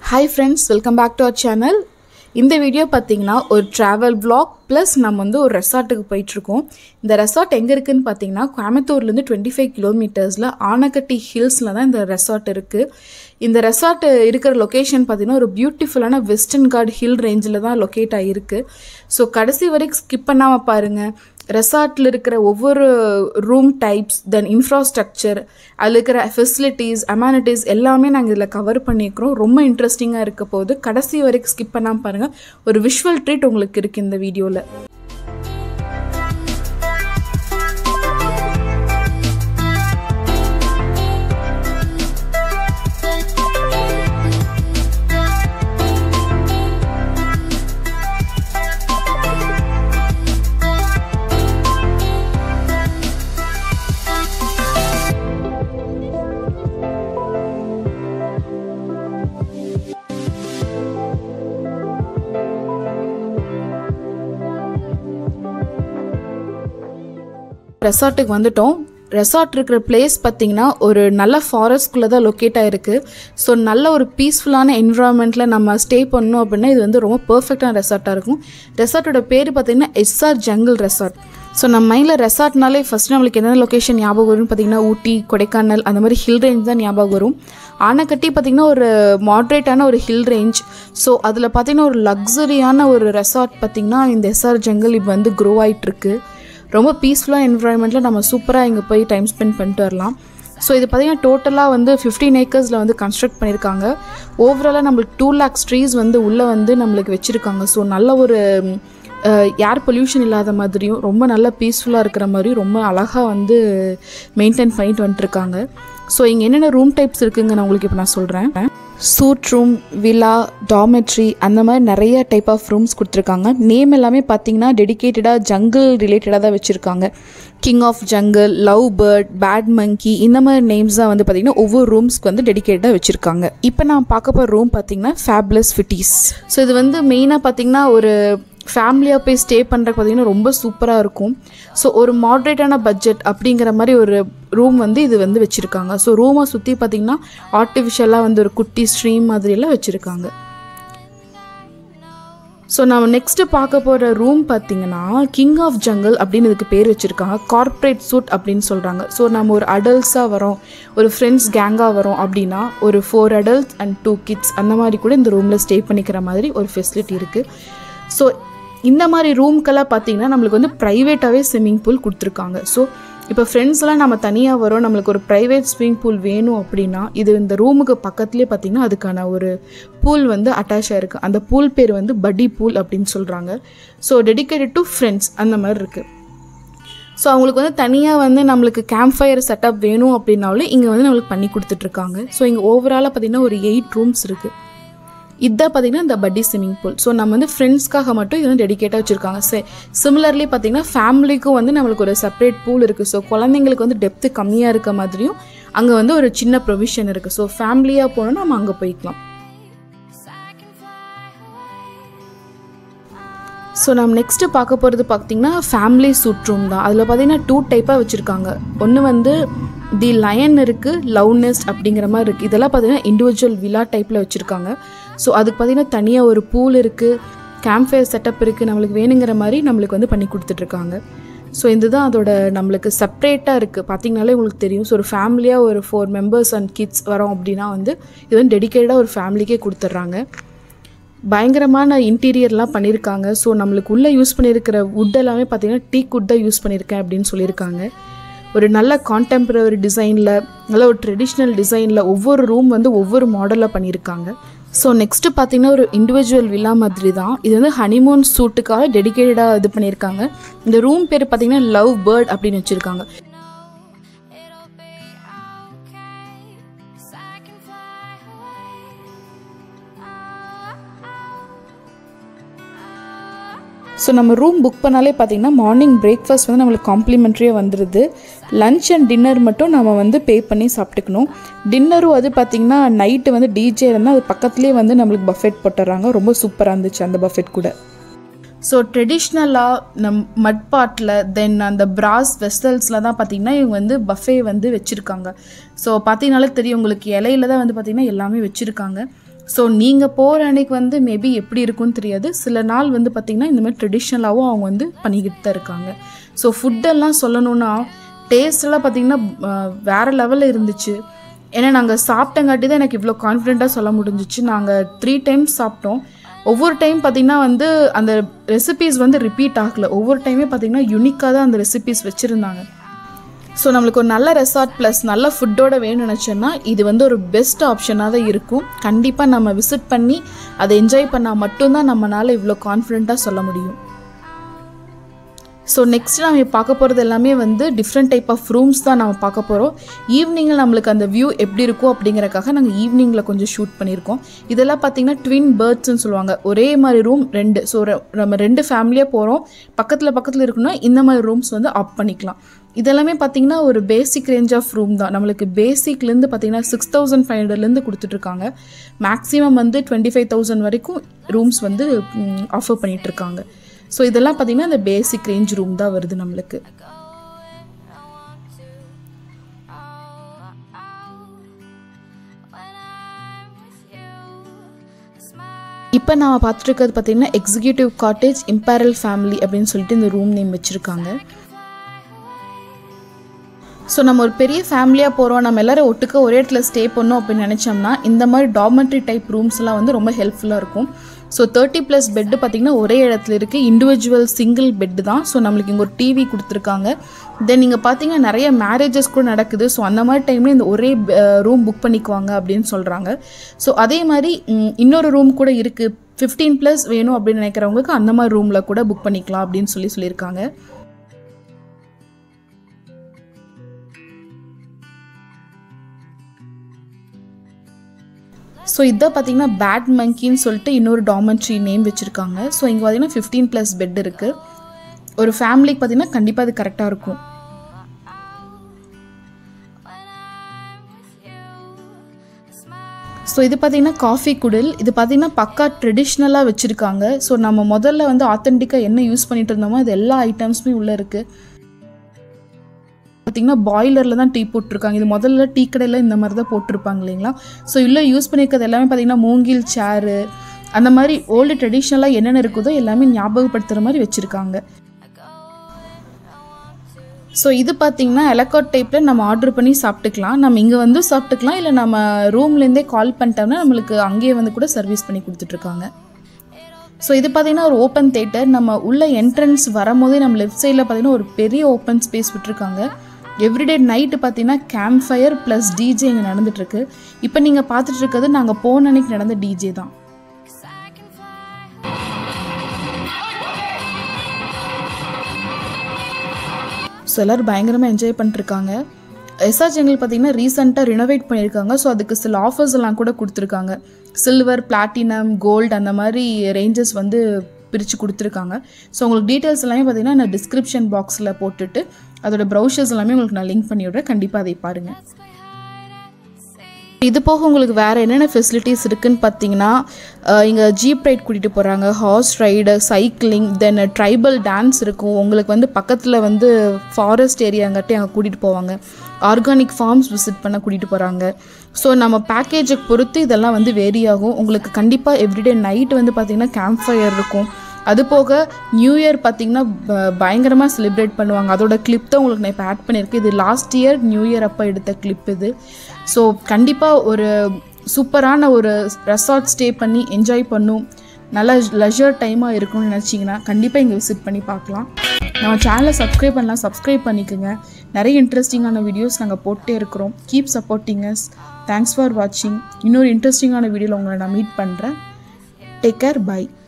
hi friends welcome back to our channel இந்த video பார்த்தீங்கன்னா ஒரு ட்ராவல் vlog ப்ளஸ் நம்ம வந்து ஒரு ரெசார்ட்டுக்கு போயிட்டுருக்கோம் இந்த ரெசார்ட் எங்கே இருக்குன்னு பார்த்தீங்கன்னா கோயம்புத்தூர்லேருந்து டுவெண்ட்டி ஃபைவ் கிலோமீட்டர்ஸில் ஆனக்கட்டி ஹில்ஸில் தான் இந்த ரெசார்ட் இருக்குது இந்த ரெசார்ட் இருக்கிற லொக்கேஷன் பார்த்தீங்கன்னா ஒரு பியூட்டிஃபுல்லான வெஸ்டர்ன் கார்டு ஹில் ரேஞ்சில் தான் லொக்கேட் ஆகிருக்கு ஸோ கடைசி வரைக்கும் ஸ்கிப் பண்ணாமல் பாருங்கள் ரெசார்ட்டில் இருக்கிற ஒவ்வொரு ரூம் டைப்ஸ் தென் இன்ஃப்ராஸ்ட்ரக்சர் அதில் இருக்கிற ஃபெசிலிட்டிஸ் அமானிட்டிஸ் எல்லாமே நாங்கள் இதில் கவர் பண்ணியிருக்கிறோம் ரொம்ப இன்ட்ரெஸ்டிங்காக இருக்க போகுது கடைசி வரைக்கும் ஸ்கிப் பண்ணாமல் பாருங்கள் ஒரு விஷுவல் ட்ரீட் உங்களுக்கு இருக்குது இந்த வீடியோவில் ரெசார்ட்டுக்கு வந்துட்டோம் ரெசார்ட் இருக்கிற பிளேஸ் பார்த்தீங்கன்னா ஒரு நல்ல ஃபாரஸ்ட்குள்ளே தான் லொக்கேட் ஆகிருக்கு ஸோ நல்ல ஒரு பீஸ்ஃபுல்லான என்விரான்மெண்ட்டில் நம்ம ஸ்டே பண்ணோம் அப்படின்னா இது வந்து ரொம்ப பர்ஃபெக்டான ரெசார்ட்டாக இருக்கும் ரெசார்ட்டோட பேர் பார்த்தீங்கன்னா எஸ்ஆர் ஜங்கிள் ரெசார்ட் ஸோ நம்ம மைண்டில் ரெசார்ட்னாலே ஃபஸ்ட் நம்மளுக்கு என்னென்ன லொக்கேஷன் ஞாபகம் வரும்னு பார்த்தீங்கன்னா ஊட்டி கொடைக்கானல் அந்த மாதிரி ஹில் ரேஞ்ச் தான் ஞாபகம் வரும் ஆனைக்கட்டி பார்த்திங்கன்னா ஒரு மாட்ரேட்டான ஒரு ஹில் ரேஞ்ச் ஸோ அதில் பார்த்திங்கன்னா ஒரு லக்ஸரியான ஒரு ரெசார்ட் பார்த்திங்கன்னா இந்த எஸ்ஆர் ஜங்கிள் இப்போ வந்து க்ரோ ஆகிட்டுருக்கு ரொம்ப பீஸ்ஃபுல்லாக என்விரான்மெண்ட்டில் நம்ம சூப்பராக இங்கே போய் டைம் ஸ்பெண்ட் பண்ணிட்டு வரலாம் ஸோ இது பார்த்திங்கன்னா டோட்டலாக வந்து ஃபிஃப்டீன் ஏக்கர்ஸில் வந்து கன்ஸ்ட்ரக்ட் பண்ணியிருக்காங்க ஓவராலாக நம்மளுக்கு டூ லேக்ஸ் ட்ரீஸ் வந்து உள்ளே வந்து நம்மளுக்கு வச்சுருக்காங்க ஸோ நல்ல ஒரு ஏர் பொல்யூஷன் இல்லாத மாதிரியும் ரொம்ப நல்ல பீஸ்ஃபுல்லாக இருக்கிற மாதிரியும் ரொம்ப அழகாக வந்து மெயின்டைன் பண்ணிட்டு வந்துட்டுருக்காங்க ஸோ இங்கே என்னென்ன ரூம் டைப்ஸ் இருக்குங்க நான் உங்களுக்கு இப்போ நான் சொல்கிறேன் சூட் ரூம் வில்லா டாமெட்ரி அந்த மாதிரி நிறைய டைப் ஆஃப் ரூம்ஸ் கொடுத்துருக்காங்க நேம் எல்லாமே பார்த்தீங்கன்னா டெடிக்கேட்டடாக ஜங்கிள் ரிலேட்டடாக தான் வச்சுருக்காங்க king of jungle love bird bat monkey இந்த மாதிரி நேம்ஸ் தான் வந்து பார்த்திங்கன்னா ஒவ்வொரு ரூம்ஸ்க்கு வந்து டெடிக்கேட்டடாக வச்சுருக்காங்க இப்போ நான் பார்க்க போகிற ரூம் பார்த்தீங்கன்னா ஃபேப்லஸ் ஃபிட்டிஸ் ஸோ இது வந்து மெயினாக பார்த்தீங்கன்னா ஒரு ஃபேமிலியாக போய் ஸ்டே பண்ணுறக்கு பார்த்திங்கன்னா ரொம்ப சூப்பராக இருக்கும் ஸோ ஒரு மாட்ரேட்டான பட்ஜெட் அப்படிங்கிற மாதிரி ஒரு ரூம் வந்து இது வந்து வச்சுருக்காங்க ஸோ ரூமை சுற்றி பார்த்திங்கன்னா ஆர்டிஃபிஷியலாக வந்து ஒரு குட்டி ஸ்ட்ரீம் மாதிரியெல்லாம் வச்சுருக்காங்க ஸோ நம்ம நெக்ஸ்ட்டு பார்க்க போகிற ரூம் பார்த்தீங்கன்னா கிங் ஆஃப் ஜங்கிள் அப்படின்னு இதுக்கு பேர் வச்சுருக்காங்க கார்ப்பரேட் சூட் அப்படின்னு சொல்கிறாங்க ஸோ நம்ம ஒரு அடல்ட்ஸாக வரோம் ஒரு ஃப்ரெண்ட்ஸ் கேங்காக வரோம் அப்படின்னா ஒரு four adults and two kids அந்த மாதிரி கூட இந்த ரூமில் ஸ்டே பண்ணிக்கிற மாதிரி ஒரு ஃபெசிலிட்டி இருக்குது ஸோ இந்த மாதிரி ரூம்க்கெல்லாம் பார்த்தீங்கன்னா நம்மளுக்கு வந்து ப்ரைவேட்டாகவே ஸ்விம்மிங் பூல் கொடுத்துருக்காங்க ஸோ இப்போ ஃப்ரெண்ட்ஸ்லாம் நம்ம தனியாக வரோம் நம்மளுக்கு ஒரு ப்ரைவேட் ஸ்விம்மிங் பூல் வேணும் அப்படின்னா இது இந்த ரூமுக்கு பக்கத்துலேயே பார்த்திங்கன்னா அதுக்கான ஒரு பூல் வந்து அட்டாச் ஆகிருக்கு அந்த பூல் பேர் வந்து படி பூல் அப்படின்னு சொல்கிறாங்க ஸோ டெடிக்கேட்டட் டு ஃப்ரெண்ட்ஸ் அந்த மாதிரி இருக்குது ஸோ அவங்களுக்கு வந்து தனியாக வந்து நம்மளுக்கு கேம்ப் ஃபயர் செட்டப் வேணும் அப்படின்னாலும் இங்கே வந்து நம்மளுக்கு பண்ணி கொடுத்துட்ருக்காங்க ஸோ இங்கே ஓவராலாக பார்த்திங்கன்னா ஒரு எயிட் ரூம்ஸ் இருக்குது இதான் பார்த்திங்கன்னா இந்த பட்டி ஸ்விம்மிங் பூல் ஸோ நம்ம வந்து ஃப்ரெண்ட்ஸ்க்காக மட்டும் இது வந்து டெடிக்கேட்டாக வச்சுருக்காங்க சே சிமிலர்லி பார்த்திங்கன்னா ஃபேமிலிக்கும் வந்து நம்மளுக்கு ஒரு செப்பரேட் பூல் இருக்குது ஸோ குழந்தைங்களுக்கு வந்து டெப்த்து கம்மியாக இருக்க மாதிரியும் அங்கே வந்து ஒரு சின்ன ப்ரொவிஷன் இருக்குது ஸோ ஃபேமிலியாக போனோம்னா நம்ம அங்கே போய்க்கலாம் ஸோ நம்ம நெக்ஸ்ட்டு பார்க்க போகிறது பார்த்திங்கன்னா ஃபேமிலி சூட் ரூம் தான் அதில் பார்த்திங்கன்னா டூ டைப்பாக வச்சுருக்காங்க ஒன்று வந்து தி லயன் இருக்குது லவ் நெஸ்ட் அப்படிங்கிற மாதிரி இருக்குது இதெல்லாம் பார்த்திங்கன்னா இண்டிவிஜுவல் வில்லா டைப்பில் வச்சுருக்காங்க ஸோ அதுக்கு பார்த்திங்கன்னா தனியாக ஒரு பூல் இருக்குது கேம்ப் ஃபயர் செட்டப் இருக்குது நம்மளுக்கு வேணுங்கிற மாதிரி நம்மளுக்கு வந்து பண்ணி கொடுத்துட்ருக்காங்க ஸோ இதுதான் அதோட நம்மளுக்கு செப்ரேட்டாக இருக்குது பார்த்திங்கனாலே உங்களுக்கு தெரியும் ஸோ ஒரு ஃபேமிலியாக ஒரு ஃபோர் மெம்பர்ஸ் அண்ட் கிட்ஸ் வரோம் அப்படின்னா வந்து இது வந்து டெடிக்கேட்டடாக ஒரு ஃபேமிலிக்கே கொடுத்துட்றாங்க பயங்கரமான இன்டீரியர்லாம் பண்ணியிருக்காங்க ஸோ நம்மளுக்கு உள்ளே யூஸ் பண்ணியிருக்கிற வுட் எல்லாமே பார்த்திங்கன்னா டீ குட் தான் யூஸ் பண்ணியிருக்கேன் அப்படின்னு சொல்லியிருக்காங்க ஒரு நல்ல கான்டெம்பரரி டிசைனில் நல்ல ஒரு ட்ரெடிஷ்னல் டிசைனில் ஒவ்வொரு ரூம் வந்து ஒவ்வொரு மாடலில் பண்ணியிருக்காங்க ஸோ நெக்ஸ்ட்டு பார்த்தீங்கன்னா ஒரு இண்டிவிஜுவல் வில்லா மாதிரி தான் இது வந்து ஹனிமூன் சூட்டுக்காக டெடிக்கேட்டடாக இது பண்ணியிருக்காங்க இந்த ரூம் பேர் பார்த்தீங்கன்னா லவ் பேர்ட் அப்படின்னு வச்சுருக்காங்க ஸோ நம்ம ரூம் புக் பண்ணாலே பார்த்தீங்கன்னா மார்னிங் பிரேக்ஃபாஸ்ட் வந்து நம்மளுக்கு காம்ப்ளிமெண்ட்ரியாக வந்துடுது லன்ச் அண்ட் டின்னர் மட்டும் நம்ம வந்து பே பண்ணி சாப்பிட்டுக்கணும் டின்னரும் அது பார்த்திங்கன்னா நைட்டு வந்து டிஜே இருந்தால் அது பக்கத்துலேயே வந்து நம்மளுக்கு பஃபெட் போட்டுறாங்க ரொம்ப சூப்பராக இருந்துச்சு அந்த பஃபெட் கூட ஸோ ட்ரெடிஷ்னலாக நம் மட் பாட்டில் தென் அந்த பிராஸ் வெசல்ஸில் தான் பார்த்திங்கன்னா இவங்க வந்து பஃபே வந்து வச்சுருக்காங்க ஸோ பார்த்தீங்கனாலே தெரியும் உங்களுக்கு இலையில தான் வந்து பார்த்திங்கன்னா எல்லாமே வச்சுருக்காங்க ஸோ நீங்கள் போகிற அன்னைக்கு வந்து மேபி எப்படி இருக்கும்னு தெரியாது சில நாள் வந்து பார்த்திங்கன்னா இந்த மாதிரி ட்ரெடிஷ்னலாகவும் அவங்க வந்து பண்ணிக்கிட்டு தான் இருக்காங்க ஸோ ஃபுட்டெல்லாம் சொல்லணுன்னா டேஸ்டெல்லாம் பார்த்திங்கன்னா வேறு லெவலில் இருந்துச்சு ஏன்னா நாங்கள் சாப்பிட்டங்காட்டி தான் எனக்கு இவ்வளோ கான்ஃபிடெண்ட்டாக சொல்ல முடிஞ்சிச்சு நாங்கள் த்ரீ டைம்ஸ் சாப்பிட்டோம் ஒவ்வொரு டைம் பார்த்திங்கன்னா வந்து அந்த ரெசிபீஸ் வந்து ரிப்பீட் ஆகலை ஒவ்வொரு டைமே பார்த்திங்கன்னா யுனிக்காக தான் அந்த ரெசிபீஸ் வச்சுருந்தாங்க ஸோ நம்மளுக்கு ஒரு நல்ல ரெசார்ட் ப்ளஸ் நல்ல ஃபுட்டோட வேணும்னு நினச்சோன்னா இது வந்து ஒரு பெஸ்ட் ஆப்ஷனாக தான் இருக்கும் கண்டிப்பாக நம்ம விசிட் பண்ணி அதை என்ஜாய் பண்ணால் மட்டும்தான் நம்மளால் இவ்வளோ கான்ஃபிடெண்ட்டாக சொல்ல முடியும் ஸோ நெக்ஸ்ட் நம்ம பார்க்க போகிறது எல்லாமே வந்து டிஃப்ரெண்ட் டைப் ஆஃப் ரூம்ஸ் தான் நம்ம பார்க்க போகிறோம் ஈவினிங்கில் நம்மளுக்கு அந்த வியூ எப்படி இருக்கும் அப்படிங்கறக்காக நாங்கள் ஈவினிங்கில் கொஞ்சம் ஷூட் பண்ணியிருக்கோம் இதெல்லாம் பார்த்தீங்கன்னா ட்வின் பேர்ட்ஸ்னு சொல்லுவாங்க ஒரே மாதிரி ரூம் ரெண்டு ஸோ நம்ம ரெண்டு ஃபேமிலியாக போகிறோம் பக்கத்தில் பக்கத்தில் இருக்குன்னா இந்த மாதிரி ரூம்ஸ் வந்து அப் பண்ணிக்கலாம் இதெல்லாமே பார்த்தீங்கன்னா ஒரு பேசிக் ரேஞ்ச் ஆஃப் ரூம் தான் நம்மளுக்கு பேசிக்லேருந்து பார்த்தீங்கன்னா சிக்ஸ் தௌசண்ட் ஃபைவ் ஹண்ட்ரட்லேருந்து கொடுத்துட்ருக்காங்க மேக்ஸிமம் வந்து டுவெண்ட்டி ஃபைவ் தௌசண்ட் வரைக்கும் ரூம்ஸ் வந்து ஆஃபர் பண்ணிகிட்ருக்காங்க ஸோ இதெல்லாம் பார்த்தீங்கன்னா இந்த பேசிக் ரேஞ்ச் ரூம் தான் வருது நம்மளுக்கு இப்போ நான் பார்த்துருக்கிறது பார்த்தீங்கன்னா எக்ஸிக்யூட்டிவ் காட்டேஜ் இம்பேரல் ஃபேமிலி அப்படின்னு சொல்லிட்டு இந்த ரூம் நேம் வச்சுருக்காங்க ஸோ நம்ம ஒரு பெரிய ஃபேமிலியாக போகிறோம் நம்ம எல்லோரும் ஒட்டுக்க ஒரே இடத்துல ஸ்டே பண்ணோம் அப்படின்னு நினச்சோம்னா இந்த மாதிரி டாமெண்ட்ரி டைப் ரூம்ஸ்லாம் வந்து ரொம்ப ஹெல்ப்ஃபுல்லாக இருக்கும் ஸோ தேர்ட்டி ப்ளஸ் பெட்டு பார்த்திங்கன்னா ஒரே இடத்துல இருக்குது இண்டிவிஜுவல் சிங்கிள் பெட்டு தான் ஸோ நம்மளுக்கு இங்கே ஒரு டிவி கொடுத்துருக்காங்க தென் நீங்கள் பார்த்தீங்கன்னா நிறைய மேரேஜஸ் கூட நடக்குது ஸோ அந்த மாதிரி டைமில் இந்த ஒரே ரூம் புக் பண்ணிக்குவாங்க அப்படின்னு சொல்கிறாங்க ஸோ அதே மாதிரி இன்னொரு ரூம் கூட இருக்குது ஃபிஃப்டீன் ப்ளஸ் வேணும் அப்படின்னு நினைக்கிறவங்களுக்கு அந்த மாதிரி ரூமில் கூட புக் பண்ணிக்கலாம் அப்படின்னு சொல்லி சொல்லியிருக்காங்க ஸோ இதை பார்த்தீங்கன்னா பேட் மங்கின்னு சொல்லிட்டு இன்னொரு டாமெண்ட்ரி நேம் வச்சுருக்காங்க ஸோ இங்கே பார்த்தீங்கன்னா ஃபிஃப்டீன் ப்ளஸ் பெட் இருக்குது ஒரு ஃபேமிலிக்கு பார்த்தீங்கன்னா கண்டிப்பாக அது கரெக்டாக இருக்கும் ஸோ இது பார்த்தீங்கன்னா காஃபி குடில் இது பார்த்தீங்கன்னா பக்கா ட்ரெடிஷ்னலாக வச்சுருக்காங்க ஸோ நம்ம முதல்ல வந்து ஆத்தென்டிக்காக என்ன யூஸ் பண்ணிட்டு இருந்தோமோ அது எல்லா ஐட்டம்ஸுமே உள்ளே இருக்குது பார்த்தீங்கன்னா பாய்லரில் தான் டீ போட்டிருக்காங்க இது முதல்ல டீ கடையில் இந்த மாதிரி தான் போட்டிருப்பாங்க இல்லைங்களா ஸோ இல்லை யூஸ் பண்ணியிருக்கிறது எல்லாமே பார்த்தீங்கன்னா மூங்கில் சேரு அந்த மாதிரி ஓல்டு ட்ரெடிஷ்னலாக என்னென்ன இருக்குதோ எல்லாமே ஞாபகப்படுத்துகிற மாதிரி வச்சுருக்காங்க ஸோ இது பார்த்தீங்கன்னா எலக்காட் டைப்பில் நம்ம ஆர்டர் பண்ணி சாப்பிட்டுக்கலாம் நம்ம இங்கே வந்து சாப்பிட்டுக்கலாம் இல்லை நம்ம ரூம்லேருந்தே கால் பண்ணிட்டோம்னா நம்மளுக்கு அங்கேயே வந்து கூட சர்வீஸ் பண்ணி கொடுத்துட்ருக்காங்க ஸோ இது பார்த்தீங்கன்னா ஒரு ஓப்பன் தேட்டர் நம்ம உள்ள என்ட்ரன்ஸ் வரும்போதே நம்ம லெஃப்ட் சைடில் பார்த்தீங்கன்னா ஒரு பெரிய ஓப்பன் ஸ்பேஸ் விட்டுருக்காங்க எவ்ரிடே நைட்டு பார்த்தீங்கன்னா கேம்ப் ஃபயர் ப்ளஸ் டிஜே இங்கே நடந்துட்டுருக்கு இப்போ நீங்கள் பார்த்துட்டு இருக்கிறது நாங்கள் போன அன்னைக்கு நடந்த டிஜே தான் ஸோ எல்லோரும் பயங்கரமாக என்ஜாய் பண்ணிட்டுருக்காங்க எஸ்ஆர் ஜங்கல் பார்த்தீங்கன்னா ரீசெண்டாக ரினோவேட் பண்ணியிருக்காங்க ஸோ அதுக்கு சில ஆஃபர்ஸ் எல்லாம் கூட கொடுத்துருக்காங்க சில்வர் பிளாட்டினம் கோல்டு அந்த மாதிரி ரேஞ்சஸ் வந்து பிரித்து கொடுத்துருக்காங்க ஸோ உங்களுக்கு டீட்டெயில்ஸ் எல்லாமே பார்த்தீங்கன்னா நான் டிஸ்கிரிப்ஷன் பாக்ஸில் போட்டுட்டு அதோட ப்ரௌசர்ஸ் எல்லாமே உங்களுக்கு நான் லிங்க் பண்ணி விட்றேன் கண்டிப்பாக அதை பாருங்கள் இது போக உங்களுக்கு வேறு என்னென்ன ஃபெசிலிட்டிஸ் இருக்குதுன்னு பார்த்தீங்கன்னா இங்கே ஜீப் ரைட் கூட்டிகிட்டு போகிறாங்க horse ride cycling then tribal dance இருக்கும் உங்களுக்கு வந்து பக்கத்தில் வந்து ஃபாரஸ்ட் ஏரியாங்காட்டி அங்கே கூட்டிகிட்டு போவாங்க ஆர்கானிக் ஃபார்ம்ஸ் விசிட் பண்ண கூட்டிகிட்டு போகிறாங்க ஸோ நம்ம பேக்கேஜை பொறுத்து இதெல்லாம் வந்து வேரி ஆகும் உங்களுக்கு கண்டிப்பாக எவ்ரிடே நைட் வந்து பார்த்திங்கன்னா கேம்ப் ஃபயர் இருக்கும் அது போக நியூ இயர் பார்த்திங்கன்னா பயங்கரமாக செலிப்ரேட் பண்ணுவாங்க அதோட கிளிப் தான் உங்களுக்கு நான் இப்போ ஆட் பண்ணியிருக்கேன் இது லாஸ்ட் இயர் நியூ இயர் அப்போ எடுத்த கிளிப் இது ஸோ கண்டிப்பாக ஒரு சூப்பரான ஒரு ரெசார்ட் ஸ்டே பண்ணி என்ஜாய் பண்ணும் நல்ல லெஷர் டைமாக இருக்கும்னு நினச்சிங்கன்னா கண்டிப்பாக இங்கே விசிட் பண்ணி பார்க்கலாம் நம்ம சேனலை சப்ஸ்கிரைப் பண்ணலாம் சப்ஸ்கிரைப் பண்ணிக்கோங்க நிறைய இன்ட்ரெஸ்டிங்கான வீடியோஸ் நாங்கள் போட்டே இருக்கிறோம் கீப் சப்போர்ட்டிங்கஸ் தேங்க்ஸ் ஃபார் வாட்சிங் இன்னொரு இன்ட்ரெஸ்டிங்கான வீடியோவில் உங்களை நான் மீட் பண்ணுறேன் டேக் கேர் பை